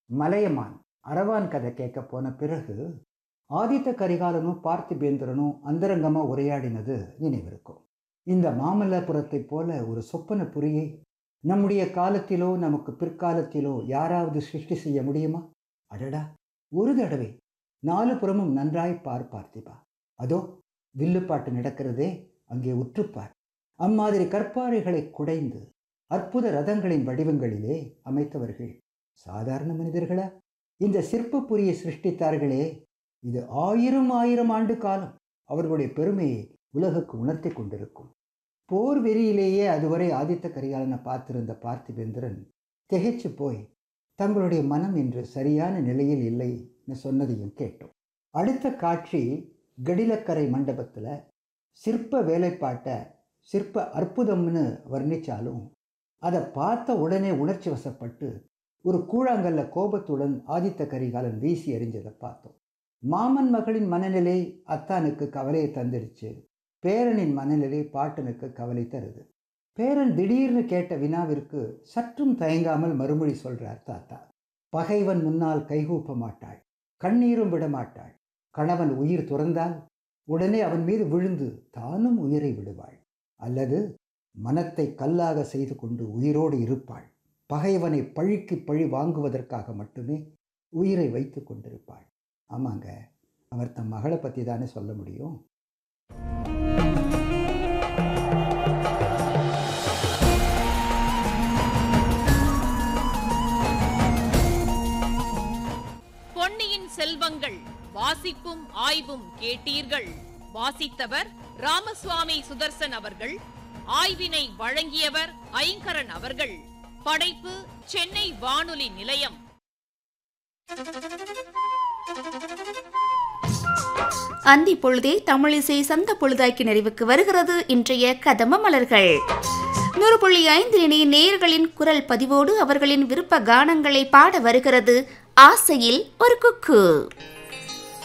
மலையமான் அரவான் கதை கேட்க போன பிறகு ஆதித்த கரிகாலனும் பார்த்திபேந்திரனும் அந்தரங்கமாக உரையாடினது நினைவிருக்கும் இந்த மாமல்லபுரத்தைப் போல ஒரு சொப்பன புரியை நம்முடைய காலத்திலோ நமக்கு பிற்காலத்திலோ யாராவது சிருஷ்டி செய்ய முடியுமா அடடா ஒரு தடவை நாலு புறமும் நன்றாய் பார் பார்த்திபா அதோ வில்லுப்பாட்டு நடக்கிறதே அங்கே உற்றுப்பார் அம்மாதிரி கற்பாறைகளை குடைந்து அற்புத ரதங்களின் வடிவங்களிலே அமைத்தவர்கள் சாதாரண மனிதர்களா இந்த சிற்பப்புரியை சிருஷ்டித்தார்களே இது ஆயிரம் ஆயிரம் ஆண்டு காலம் அவர்களுடைய பெருமையை உலகுக்கு உணர்த்தி கொண்டிருக்கும் போர் வெறியிலேயே அதுவரை ஆதித்த கரிகாலனை பார்த்திருந்த பார்த்திபேந்திரன் திகைச்சு போய் தங்களுடைய மனம் இன்று சரியான நிலையில் இல்லைன்னு சொன்னதையும் கேட்டோம் அடுத்த காட்சி கடிலக்கரை மண்டபத்தில் சிற்ப வேலைப்பாட்டை சிற்ப அற்புதம்னு வர்ணித்தாலும் அதை பார்த்த உடனே உணர்ச்சி வசப்பட்டு ஒரு கூழாங்கல்ல கோபத்துடன் ஆதித்த கரிகாலன் வீசி எறிஞ்சதை பார்த்தோம் மாமன் மகளின் மனநிலை அத்தானுக்கு கவலையை தந்துடுச்சு பேரனின் மனநிலை பாட்டனுக்கு கவலை தருது பேரன் திடீர்னு கேட்ட வினாவிற்கு சற்றும் தயங்காமல் மறுமொழி சொல்றார் தாத்தா பகைவன் முன்னால் கைகூப்ப மாட்டாள் கண்ணீரும் விட மாட்டாள் கணவன் உயிர் துறந்தால் உடனே அவன் மீது விழுந்து தானும் உயிரை விடுவாள் அல்லது மனத்தை கல்லாக செய்து கொண்டு உயிரோடு இருப்பாள் பகைவனை பழிக்கு பழி வாங்குவதற்காக மட்டுமே உயிரை வைத்து கொண்டிருப்பாள் ஆமாங்க அவர் தம் மகளை பற்றி தானே சொல்ல முடியும் பொன்னியின் செல்வங்கள் வாசிப்பும் ஆய்வும் கேட்டீர்கள் வாசித்தவர் ராமசுவாமி சுதர்சன் அவர்கள் ஆய்வினை வழங்கியவர் ஐங்கரன் அவர்கள் படைப்பு சென்னை வானொலி நிலையம் அந்தி பொழுதே தமிழிசை சந்த பொழுதாக்கி நிறைவுக்கு வருகிறது இன்றைய கதம்ப மலர்கள் நூறு புள்ளி ஐந்து இணை நேயர்களின் குரல் பதிவோடு அவர்களின் விருப்ப கானங்களை பாட வருகிறது ஆசையில் ஒரு குக்கு